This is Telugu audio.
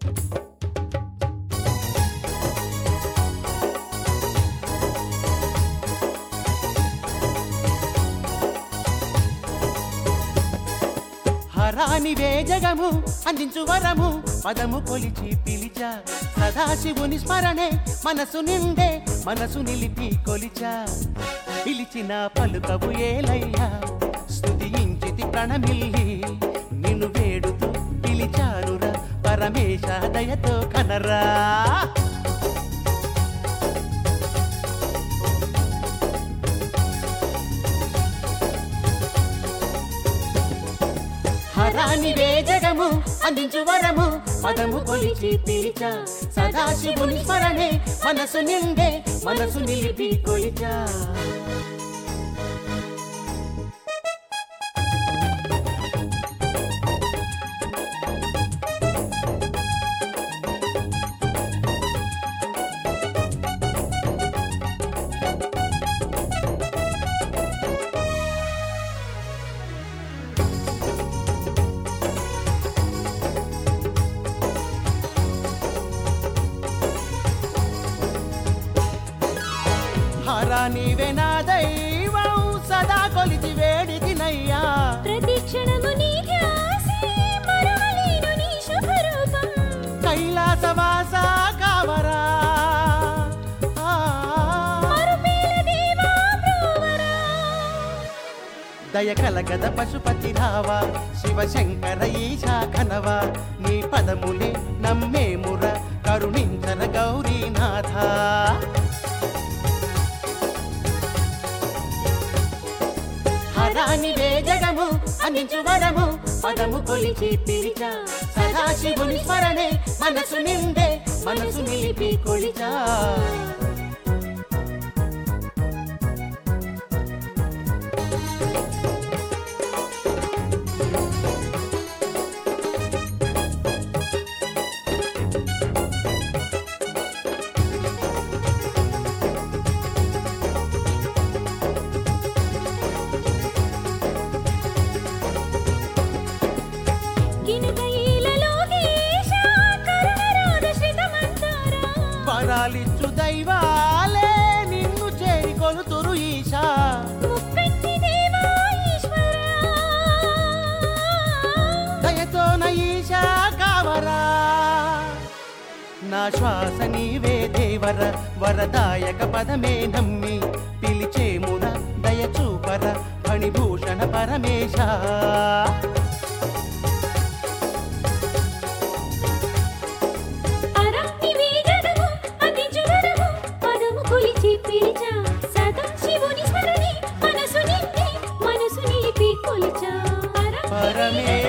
హరాని వేజగము అందించు వరము పదము కొలిచి పిలిచా సదాశివుని స్మరణే మనసు నిండే మనసు నిలిపి కొలిచా పిలిచిన పలుకవు ఏలయ్యా స్తుతించితి ప్రణమిల్లి నిన్ను వేడుతూ పిలిచారురా పరమేశ దయతో కనరా హరాని వేజగము అందించు వరము పదము కొలిచి పిలిచా సదాశివుని స్మరణే మనసు నిండే మనసు నిలిపి కొలిచా హరాని వెనా దైవం సదా కొలిచి వేడిదినయ్యా ప్రతి క్షణము నీ ధ్యాసే మరవలేను నీ శుభరూపం కైలాసవాస కావరా ఆ, మరుపేల దేవా బ్రోవరా దయ కలగద పశుపతి రావా శివశంకర ఈశా కనవా నీ పదములే నమ్మేముర కరుణించర గౌరీనాథ హరాని వేజగము అందించు వరము పదము కొలిచి పిలిచా సదాశివుని స్మరణే మనసు నిండే మనసు నిలిపి కొలిచా గినకైలలో గీష కరుణరాగ శ్రితమంతారా వరాలిచ్చు దైవాలే నిన్ను చేరి కొలుతురు ఈశా ముక్కంటి దేవా ఈశ్వరా దయతో ఈశా కావరా నా శ్వాస నీవే దేవర వరదాయక పదమే నమ్మి పిలిచేమున దయ చూపర ఫణిభూషణ పరమేశ అరాని వేగడము అందించు వరము పదము కొలిచి పిలిచా సదా శివుని స్మరణి మనసు నిండి మనసు నిలిపి కొలిచా అరా పరమే